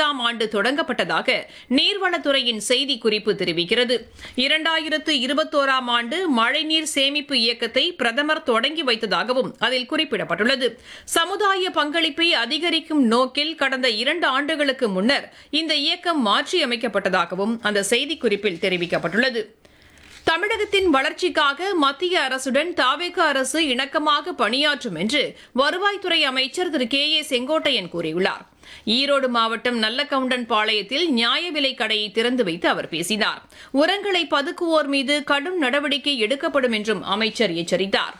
ஒன்பதாம் ஆண்டு தொடங்கப்பட்டதாக நீர்வளத்துறையின் செய்திக்குறிப்பு தெரிவிக்கிறது இரண்டாயிரத்து இருபத்தோராம் ஆண்டு மழைநீர் சேமிப்பு இயக்கத்தை பிரதமர் தொடங்கி வைத்ததாகவும் அதில் குறிப்பிடப்பட்டுள்ளது சமுதாய பங்களிப்பை அதிகரிக்கும் நோக்கில் கடந்த இரண்டு ஆண்டுகளுக்கு முன்னர் இந்த இயக்கம் மாற்றியமைக்கப்பட்டதாகவும் அந்த செய்திக்குறிப்பில் தெரிவிக்கப்பட்டுள்ளது தமிழகத்தின் வளர்ச்சிக்காக மத்திய அரசுடன் தாவேக அரசு இணக்கமாக பணியாற்றும் என்று வருவாய்த்துறை அமைச்சர் திரு கே ஏ செங்கோட்டையன் கூறியுள்ளார் ஈரோடு மாவட்டம் நல்லகவுண்டன் பாளையத்தில் நியாய விலைக் கடையை திறந்து வைத்து அவர் பேசினார் உரங்களை பதுக்குவோர் மீது கடும் நடவடிக்கை எடுக்கப்படும் என்றும் அமைச்சர் எச்சரித்தார்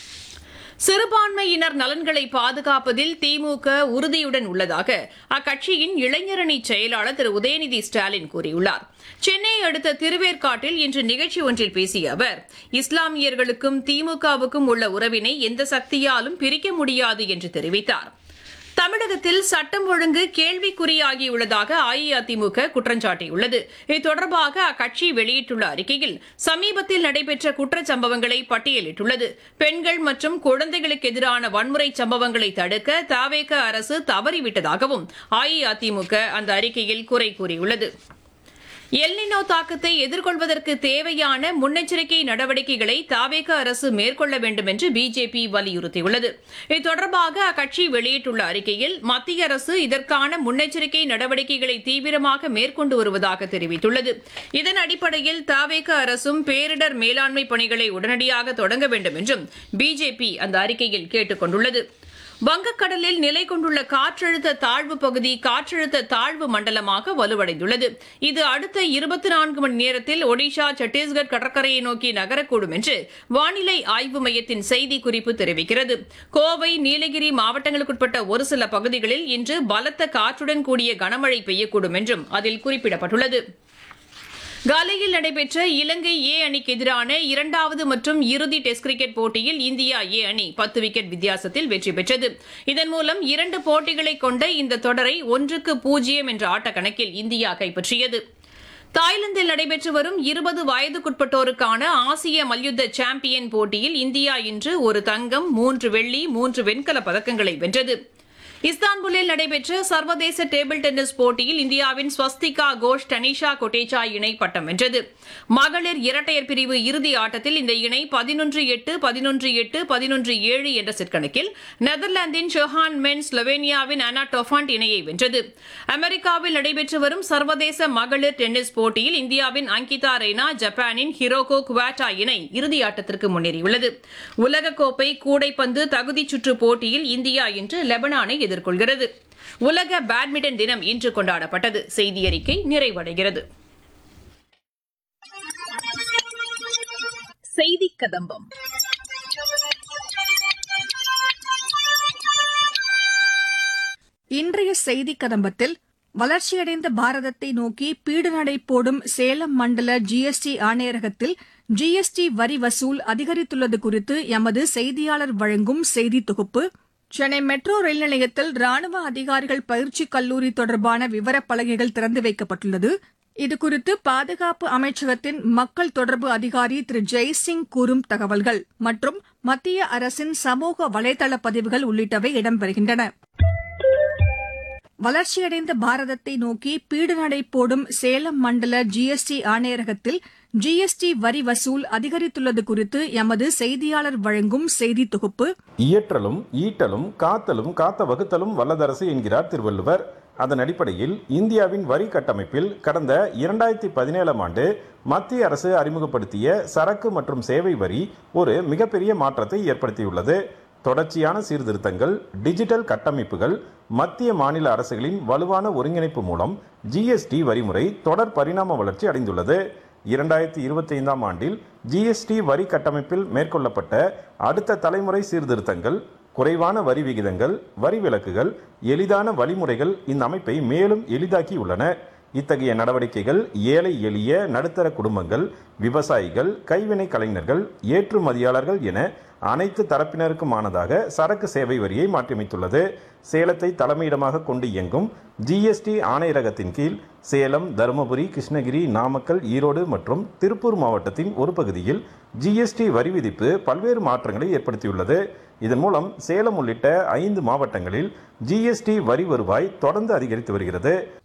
சிறுபான்மையினர் நலன்களை பாதுகாப்பதில் திமுக உறுதியுடன் உள்ளதாக அக்கட்சியின் இளைஞரணி செயலாளர் திரு உதயநிதி ஸ்டாலின் கூறியுள்ளார் சென்னையை அடுத்த திருவேற்காட்டில் இன்று நிகழ்ச்சி ஒன்றில் பேசிய அவர் இஸ்லாமியர்களுக்கும் திமுகவுக்கும் உள்ள உறவினை எந்த சக்தியாலும் பிரிக்க முடியாது என்று தெரிவித்தார் தமிழகத்தில் சட்டம் ஒழுங்கு கேள்விக்குறியாகியுள்ளதாக அஇஅதிமுக குற்றம் சாட்டியுள்ளது இது தொடர்பாக அக்கட்சி வெளியிட்டுள்ள அறிக்கையில் சமீபத்தில் நடைபெற்ற குற்றச்சம்பவங்களை பட்டியலிட்டுள்ளது பெண்கள் மற்றும் குழந்தைகளுக்கு எதிரான வன்முறை சம்பவங்களை தடுக்க தாவேக அரசு தவறிவிட்டதாகவும் அஇஅதிமுக அந்த அறிக்கையில் குறை கூறியுள்ளது எல்னினோ தாக்கத்தை எதிர்கொள்வதற்கு தேவையான முன்னெச்சரிக்கை நடவடிக்கைகளை தாவேக அரசு மேற்கொள்ள வேண்டும் என்று பிஜேபி வலியுறுத்தியுள்ளது இது தொடர்பாக அக்கட்சி வெளியிட்டுள்ள அறிக்கையில் மத்திய அரசு இதற்கான முன்னெச்சரிக்கை நடவடிக்கைகளை தீவிரமாக மேற்கொண்டு வருவதாக தெரிவித்துள்ளது இதன் அடிப்படையில் தாவேக அரசும் பேரிடர் மேலாண்மை பணிகளை உடனடியாக தொடங்க வேண்டும் என்றும் பிஜேபி அந்த அறிக்கையில் கேட்டுக் கொண்டுள்ளது வங்கக்கடலில் நிலை கொண்டுள்ள காற்றழுத்த தாழ்வு பகுதி காற்றழுத்த தாழ்வு மண்டலமாக வலுவடைந்துள்ளது இது அடுத்த இருபத்தி நான்கு மணி நேரத்தில் ஒடிஷா சத்தீஸ்கர் கடற்கரையை நோக்கி நகரக்கூடும் என்று வானிலை ஆய்வு மையத்தின் செய்திக்குறிப்பு தெரிவிக்கிறது கோவை நீலகிரி மாவட்டங்களுக்குட்பட்ட ஒரு சில பகுதிகளில் இன்று பலத்த காற்றுடன் கூடிய கனமழை பெய்யக்கூடும் என்றும் அதில் குறிப்பிடப்பட்டுள்ளது காலையில் நடைபெற்ற இலங்கை ஏ அணிக்கு எதிரான இரண்டாவது மற்றும் இறுதி டெஸ்ட் கிரிக்கெட் போட்டியில் இந்தியா ஏ அணி பத்து விக்கெட் வித்தியாசத்தில் வெற்றி பெற்றது இதன் மூலம் இரண்டு போட்டிகளை கொண்ட இந்த தொடரை ஒன்றுக்கு பூஜ்ஜியம் என்ற ஆட்டக்கணக்கில் இந்தியா கைப்பற்றியது தாய்லாந்தில் நடைபெற்று வரும் இருபது வயதுக்குட்பட்டோருக்கான ஆசிய மல்யுத்த சாம்பியன் போட்டியில் இந்தியா இன்று ஒரு தங்கம் மூன்று வெள்ளி மூன்று வெண்கலப் பதக்கங்களை வென்றது இஸ்தான்புல்லில் நடைபெற்ற சர்வதேச டேபிள் டென்னிஸ் போட்டியில் இந்தியாவின் ஸ்வஸ்திகா கோஷ் டனிஷா கொட்டேச்சா இணை பட்டம் வென்றது மகளிர் இரட்டையர் பிரிவு இறுதி ஆட்டத்தில் இந்த இணை பதினொன்று எட்டு பதினொன்று எட்டு பதினொன்று ஏழு என்ற செட் கணக்கில் நெதர்லாந்தின் ஷொஹான் மென் ஸ்லோவேனியாவின் அனா டொஃபாண்ட் இணையை வென்றது அமெரிக்காவில் நடைபெற்று வரும் சர்வதேச மகளிர் டென்னிஸ் போட்டியில் இந்தியாவின் அங்கிதா ரெய்னா ஜப்பானின் ஹிரோகோ குவாட்டா இணை இறுதி ஆட்டத்திற்கு முன்னேறியுள்ளது உலகக்கோப்பை கூடைப்பந்து தகுதிச் சுற்று போட்டியில் இந்தியா இன்று லெபனானை எதிர்கொள்கிறது உலக பேட்மிண்டன் தினம் இன்று கொண்டாடப்பட்டது செய்தி அறிக்கை நிறைவடைகிறது செய்தி கதம்பம் இன்றைய செய்தி கதம்பத்தில் வளர்ச்சியடைந்த பாரதத்தை நோக்கி பீடுநடை போடும் சேலம் மண்டல ஜிஎஸ்டி ஆணையரகத்தில் ஜிஎஸ்டி வரி வசூல் அதிகரித்துள்ளது குறித்து எமது செய்தியாளர் வழங்கும் செய்தி தொகுப்பு சென்னை மெட்ரோ ரயில் நிலையத்தில் ராணுவ அதிகாரிகள் பயிற்சி கல்லூரி தொடர்பான விவரப் பலகைகள் திறந்து வைக்கப்பட்டுள்ளது இதுகுறித்து பாதுகாப்பு அமைச்சகத்தின் மக்கள் தொடர்பு அதிகாரி திரு ஜெய்சிங் கூறும் தகவல்கள் மற்றும் மத்திய அரசின் சமூக வலைதள பதிவுகள் உள்ளிட்டவை இடம்பெறுகின்றன வளர்ச்சியடைந்த பாரதத்தை நோக்கி பீடுநடை போடும் சேலம் மண்டல ஜிஎஸ்டி ஆணையரகத்தில் ஜிஎஸ்டி வரி வசூல் அதிகரித்துள்ளது குறித்து எமது செய்தியாளர் வழங்கும் செய்தி தொகுப்பு இயற்றலும் ஈட்டலும் காத்தலும் காத்த வகுத்தலும் வல்லதரசு என்கிறார் திருவள்ளுவர் அதன் அடிப்படையில் இந்தியாவின் வரி கட்டமைப்பில் கடந்த இரண்டாயிரத்தி பதினேழாம் ஆண்டு மத்திய அரசு அறிமுகப்படுத்திய சரக்கு மற்றும் சேவை வரி ஒரு மிகப்பெரிய மாற்றத்தை ஏற்படுத்தியுள்ளது தொடர்ச்சியான சீர்திருத்தங்கள் டிஜிட்டல் கட்டமைப்புகள் மத்திய மாநில அரசுகளின் வலுவான ஒருங்கிணைப்பு மூலம் ஜிஎஸ்டி வரிமுறை தொடர் பரிணாம வளர்ச்சி அடைந்துள்ளது இரண்டாயிரத்தி இருபத்தி ஐந்தாம் ஆண்டில் ஜிஎஸ்டி வரி கட்டமைப்பில் மேற்கொள்ளப்பட்ட அடுத்த தலைமுறை சீர்திருத்தங்கள் குறைவான வரி விகிதங்கள் வரி விலக்குகள் எளிதான வழிமுறைகள் இந்த அமைப்பை மேலும் எளிதாக்கியுள்ளன இத்தகைய நடவடிக்கைகள் ஏழை எளிய நடுத்தர குடும்பங்கள் விவசாயிகள் கைவினை கலைஞர்கள் ஏற்றுமதியாளர்கள் என அனைத்து தரப்பினருக்குமானதாக சரக்கு சேவை வரியை மாற்றியமைத்துள்ளது சேலத்தை தலைமையிடமாக கொண்டு இயங்கும் ஜிஎஸ்டி ஆணையரகத்தின் கீழ் சேலம் தருமபுரி கிருஷ்ணகிரி நாமக்கல் ஈரோடு மற்றும் திருப்பூர் மாவட்டத்தின் ஒரு பகுதியில் ஜிஎஸ்டி வரி விதிப்பு பல்வேறு மாற்றங்களை ஏற்படுத்தியுள்ளது இதன் மூலம் சேலம் உள்ளிட்ட ஐந்து மாவட்டங்களில் ஜிஎஸ்டி வரி வருவாய் தொடர்ந்து அதிகரித்து வருகிறது